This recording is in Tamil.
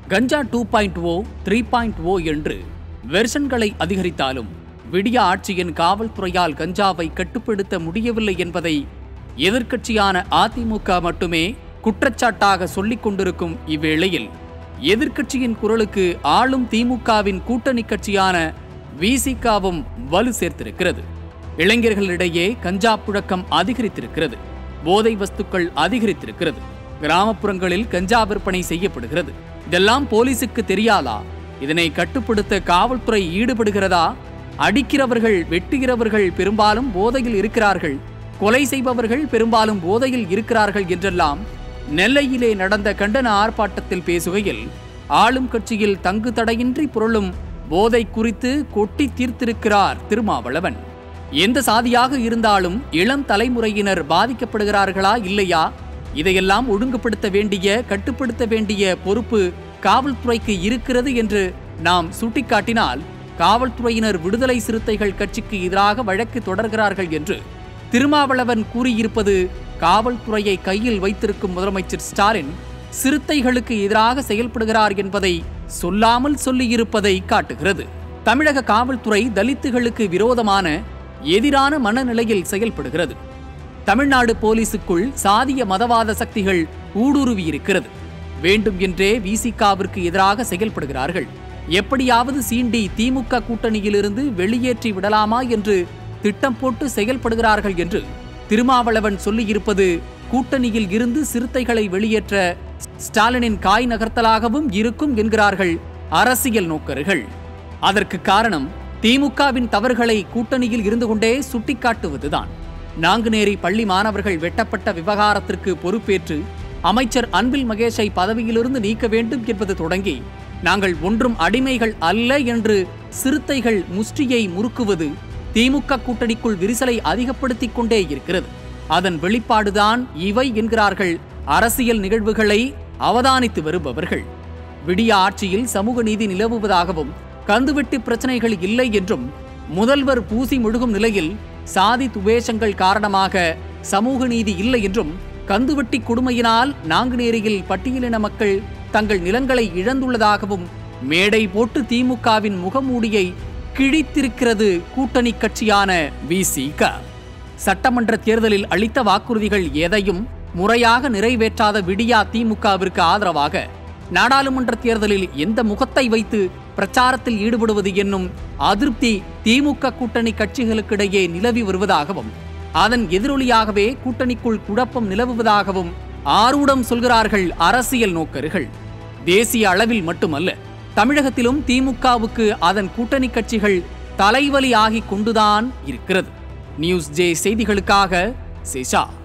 கஞ்சா two point O three point O என்று வெர்ஷன்களை அதிகரித்தாலும் விடிய ஆட்சியின் காவல்துறையால் கஞ்சாவை கட்டுப்படுத்த முடியவில்லை என்பதை எதிர்க்கட்சியான அதிமுக மட்டுமே குற்றச்சாட்டாக சொல்லிக் கொண்டிருக்கும் இவ்வேளையில் எதிர்க்கட்சியின் குரலுக்கு ஆளும் திமுகவின் கூட்டணி கட்சியான விசிகாவும் வலு சேர்த்திருக்கிறது இளைஞர்களிடையே கஞ்சா புழக்கம் அதிகரித்திருக்கிறது போதை வஸ்துக்கள் அதிகரித்திருக்கிறது கிராமப்புறங்களில் கஞ்சா விற்பனை செய்யப்படுகிறது இதெல்லாம் போலீசுக்கு தெரியாதா இதனை கட்டுப்படுத்த காவல்துறை ஈடுபடுகிறதா அடிக்கிறவர்கள் வெட்டுகிறவர்கள் பெரும்பாலும் போதையில் இருக்கிறார்கள் கொலை செய்பவர்கள் பெரும்பாலும் போதையில் இருக்கிறார்கள் என்றெல்லாம் நெல்லையிலே நடந்த கண்டன ஆர்ப்பாட்டத்தில் பேசுகையில் ஆளும் கட்சியில் தங்கு தடையின்றி புரளும் போதை குறித்து கொட்டி தீர்த்திருக்கிறார் திருமாவளவன் எந்த சாதியாக இருந்தாலும் இளம் தலைமுறையினர் பாதிக்கப்படுகிறார்களா இல்லையா இதையெல்லாம் ஒழுங்குபடுத்த வேண்டிய கட்டுப்படுத்த வேண்டிய பொறுப்பு காவல்துறைக்கு இருக்கிறது என்று நாம் சுட்டிக்காட்டினால் காவல்துறையினர் விடுதலை சிறுத்தைகள் கட்சிக்கு எதிராக வழக்கு தொடர்கிறார்கள் என்று திருமாவளவன் கூறியிருப்பது காவல்துறையை கையில் வைத்திருக்கும் முதலமைச்சர் ஸ்டாலின் சிறுத்தைகளுக்கு எதிராக செயல்படுகிறார் என்பதை சொல்லாமல் சொல்லியிருப்பதை காட்டுகிறது தமிழக காவல்துறை தலித்துகளுக்கு விரோதமான எதிரான மனநிலையில் செயல்படுகிறது தமிழ்நாடு போலீசுக்குள் சாதிய மதவாத சக்திகள் ஊடுருவி இருக்கிறது வேண்டும் என்றே விசிகாவிற்கு எதிராக செயல்படுகிறார்கள் எப்படியாவது சீண்டி திமுக கூட்டணியிலிருந்து வெளியேற்றி விடலாமா என்று திட்டம் போட்டு செயல்படுகிறார்கள் என்று திருமாவளவன் சொல்லியிருப்பது கூட்டணியில் இருந்து சிறுத்தைகளை வெளியேற்ற ஸ்டாலினின் காய் நகர்த்தலாகவும் இருக்கும் என்கிறார்கள் அரசியல் நோக்கர்கள் அதற்கு காரணம் திமுகவின் தவறுகளை கூட்டணியில் இருந்து கொண்டே சுட்டிக்காட்டுவதுதான் நாங்குநேரி பள்ளி மாணவர்கள் வெட்டப்பட்ட விவகாரத்திற்கு பொறுப்பேற்று அமைச்சர் அன்பில் மகேஷை பதவியிலிருந்து நீக்க வேண்டும் என்பது தொடங்கி நாங்கள் ஒன்றும் அடிமைகள் அல்ல என்று சிறுத்தைகள் முஷ்டியை முறுக்குவது திமுக கூட்டணிக்குள் விரிசலை அதிகப்படுத்திக் கொண்டே இருக்கிறது அதன் வெளிப்பாடுதான் இவை என்கிறார்கள் அரசியல் நிகழ்வுகளை அவதானித்து வருபவர்கள் விடிய ஆட்சியில் சமூக நீதி நிலவுவதாகவும் கந்துவெட்டு பிரச்சனைகள் இல்லை என்றும் முதல்வர் பூசி முழுகும் நிலையில் சாதி துவேஷங்கள் காரணமாக சமூக நீதி இல்லை என்றும் கந்துவெட்டி கொடுமையினால் நாங்குநேரியில் பட்டியலின மக்கள் தங்கள் நிலங்களை இழந்துள்ளதாகவும் மேடை போட்டு திமுகவின் முகமூடியை கிழித்திருக்கிறது கூட்டணி கட்சியான விசிக சட்டமன்ற தேர்தலில் அளித்த வாக்குறுதிகள் எதையும் முறையாக நிறைவேற்றாத விடியா திமுகவிற்கு ஆதரவாக நாடாளுமன்ற தேர்தலில் எந்த முகத்தை வைத்து பிரச்சாரத்தில் ஈடுபடுவது என்னும் அதிருப்தி திமுக கூட்டணி கட்சிகளுக்கிடையே நிலவி வருவதாகவும் அதன் எதிரொலியாகவே கூட்டணிக்குள் குழப்பம் நிலவுவதாகவும் ஆரூடம் சொல்கிறார்கள் அரசியல் நோக்கர்கள் தேசிய அளவில் மட்டுமல்ல தமிழகத்திலும் திமுகவுக்கு அதன் கூட்டணி கட்சிகள் தலைவலி ஆகிக் கொண்டுதான் இருக்கிறது நியூஸ் ஜே செய்திகளுக்காக சேஷா